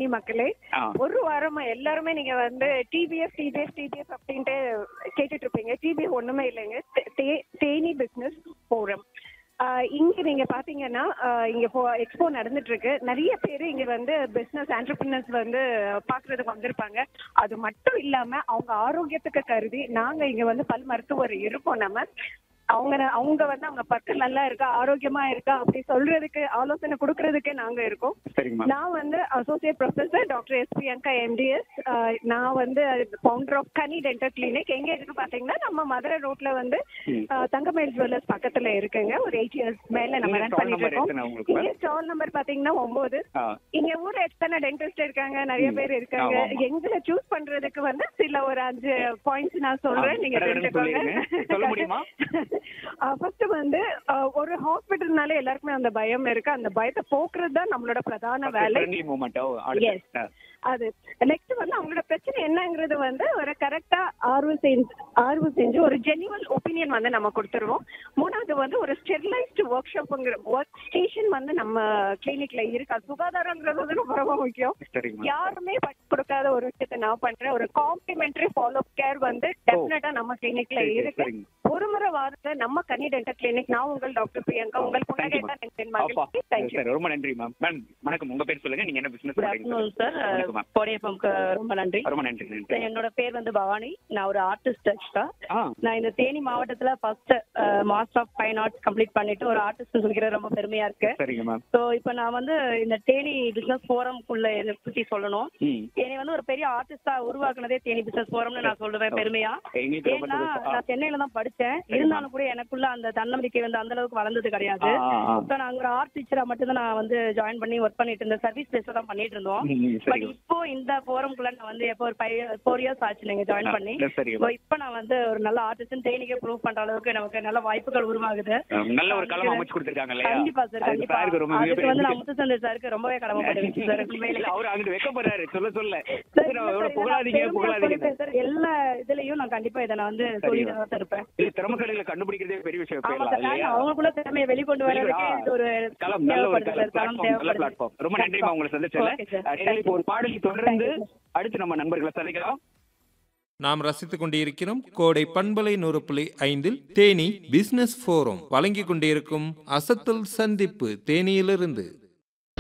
தேனி மக்களே ஆ. ஒரு வாரமா எல்லாருமே நீங்க வந்து டிபிஎஃப் டிபிஎஃப் டிபிஎஃப் அப்படின்ட்டு கேட்டுட்டு இருப்பீங்க டிபிஎஃப் ஒண்ணுமே இல்லைங்க தே- தே- தேனி பிசினஸ் ஃபோரம் இங்க நீங்க பாத்தீங்கன்னா ஆஹ் இங்க எக்ஸ்போ நடந்துட்டு இருக்கு நிறைய பேர் இங்க வந்து பிசினஸ் ஆண்டர்பிரினர்ஸ் வந்து பாக்குறதுக்கு வந்திருப்பாங்க அது மட்டும் இல்லாம அவங்க ஆரோக்கியத்துக்கு கருதி நாங்க இங்க வந்து பல் மருத்துவர் இருக்கோம் நம்ம அவங்க அவங்க வந்து அவங்க பற்கள் நல்லா இருக்கா ஆரோக்கியமா இருக்கா அப்படி சொல்றதுக்கு ஆலோசனை கொடுக்கறதுக்கே நாங்க இருக்கோம் சரிங்கம்மா நான் வந்து associate professor doctor S Priyanka MDS நான் வந்து founder of Kani dental clinic எங்க இருக்கு பாத்தீங்கன்னா நம்ம மதுரை ரோட்ல வந்து ம். அஹ், தங்கமயில் ஜுவல்லர்ஸ் பக்கத்துல இருக்குங்க ஒரு எயிட் இயர்ஸ் மேல நம்ம இங்க ரன் stall பண்ணிட்டு number இருக்கோம் எத்தனை உங்களுக்கு? இங்க ஸ்டால் நம்பர் பாத்தீங்கன்னா ஒன்பது ஆ இங்க ஊர்ல எத்தனை டென்டிஸ்ட் இருக்காங்க நிறைய ம். பேர் இருக்காங்க ஆமா, ஆமா. எங்களை சூஸ் பண்றதுக்கு வந்து சில ஒரு அஞ்சு பாயிண்ட்ஸ் நான் சொல்றேன் ஆ, நீங்க கடகடன்னு சொல்லிடுங்க. சொல்ல முடியுமா? ஃபர்ஸ்ட் வந்து அஹ், ஒரு ஹாஸ்பிட்டல்னால எல்லாருக்குமே அந்த பயம் இருக்கு அந்த பயத்தை போக்குறது தான் நம்மளோட பிரதான வேலை ஃப்ரெண்ட்லி மூமெண்ட் Yes. அது நெக்ஸ்ட் வந்து அவங்களோட பிரச்சனை என்னங்கிறது வந்து ஒரு கரெக்டா ஆர்வ செஞ்சு ஆர்வ செஞ்சு ஒரு ஜென்யூவல் ஒப்பீனியன் வந்து நம்ம கொடுத்துருவோம் மூணாவது வந்து ஒரு ஸ்டெரிலைஸ்டு ஒர்க் ஷாப்புங்கிற ஒர்க் ஸ்டேஷன் வந்து நம்ம கிளினிக்ல இருக்கா சுகாதாரங்கிறது வந்து ரொம்ப ரொம்ப முக்கியம் சரிங்கம்மா யாருமே பண்ணி கொடுக்காத ஒரு விஷயத்தை நான் பண்றேன் ஒரு காம்ப்ளிமெண்டரி ஃபாலோ கேர் வந்து டெஃபினட்டா நம்ம கிளினிக்ல சரி, சரி, இருக்கு சரிங்க. ஒரு முறை வாரத்துல நம்ம கனி டென்டல் கிளினிக் நான் உங்கள் டாக்டர் பிரியங்கா உங்கள் புன்னகை Thank you, தான் என் அப்பா மகிழ்ச்சி தேங்க்யூ சரி ரொம்ப நன்றி மேம் மேம் வணக்கம் உங்க பேர் சொல்லுங்க நீங்க என்ன பிசினஸ் குட் பண்றீங்க ஆஃப்டர்நூன் சார் வணக்கம் மேம் கோடையப்பம்க்கு ரொம்ப நன்றி ரொம்ப நன்றி நன்றி சார், என்னோட பேர் வந்து பவானி நான் ஒரு ஆர்டிஸ்ட் ஆக்சுவலா ஆ நான் இந்த தேனி மாவட்டத்துல first master of fine arts complete பண்ணிட்டு ஒரு ஆர்டிஸ்ட் சொல்லிக்கிறது ரொம்ப பெருமையா இருக்கு சரிங்க மேம் ஸோ இப்போ நான் வந்து இந்த தேனி பிசினஸ் ஃபோரம்குள்ள இதை பத்தி சொல்லணும் ம் என்னை வந்து ஒரு பெரிய ஆர்டிஸ்டா உருவாக்குனதே தேனி பிசினஸ் ஃபோரம்னு நான் சொல்லுவேன் பெருமையா எங்களுக்கு ரொம்ப ஏன்னா சந்தோஷம். ஆ. நான் சென்னையில தான் படிச்சேன் இருந்தாலும் கூட எனக்குள்ள அந்த தன்னம்பிக்கை வந்து அந்த அளவுக்கு வளர்ந்தது கிடையாது ஆ, ஆ, ஆ. ஸோ நான் ஒரு ஆர்ட் டீச்சரா மட்டும் தான் நான் வந்து ஜாயின் பண்ணி ஒர்க் பண்ணிட்டு இருந்தேன் சர்வீஸ் பேஸ்ல தான் பண்ணிட்டு இருந்தோம் ம், ம், பட் சரிங்க இப்போ இந்த ஃபோரம்குள்ள நான் வந்து எப்போ ஒரு ஃபைவ் ஃபோர் இயர்ஸ் ஆச்சு நீங்க ஜாயின் பண்ணி ஆ, சரிங்க. So, இப்போ நான் வந்து ஒரு நல்ல ஆர்டிஸ்ட் தேனிக்கே ப்ரூவ் பண்ற அளவுக்கு நமக்கு நல்ல வாய்ப்புகள் உருவாகுது ஆம், நல்ல ஒரு களம் அமைச்சு கொடுத்திருக்காங்க இல்லையா கண்டிப்பா சார் அதுக்கு கண்டிப்பா சாருக்கு ரொம்ப அதுக்கு மிகப்பெரிய வந்து நான் முத்துச்சந்திர சாருக்கு ரொம்பவே கடமைப்பட்டிருக்கேன் சார் உண்மையிலே இல்ல, அவரு அங்கிட்டு வைக்கப்படுறாரு சொல்ல சொல்ல சார், சரி, இல்ல அவரை சார், இதை புகழாதீங்க நான் பெருமையா புகழாதீங்க சொல்லிட்டேன் சார். எல்லா இதுலயும் நான் கண்டிப்பா இதை நான் வந்து சொல்லிட்டு தான் இருப்பேன் இது திறமசாலிகளை கண்டுபிடிக்கிறதே பெரிய விஷயம் ஆமா போயிடலாம் சார் இல்லையா அவங்களுக்குள்ள திறமையை வெளிக்கொண்டு வரதுக்கு இது ஒரு களம் நல்ல ஒரு தேவைப்படுது சார். களம் பிளாட்ஃபார்ம் நல்ல தேவைப்படுது பிளாட்ஃபார்ம் ரொம்ப நன்றிமா உங்களை சந்திச்சல Okay, sir. இப்போ ஒரு பாடலை தொடர்ந்து அடுத்து நம்ம நண்பர்களை சந்திக்கலாம் நாம் ரசித்துக் கொண்டிருக்கிறோம் கோடை பண்பலை நூறு புள்ளி ஐந்தில் தேனி பிசினஸ் ஃபோரம் வழங்கிக் கொண்டிருக்கும் அசத்தல் சந்திப்பு தேனியிலிருந்து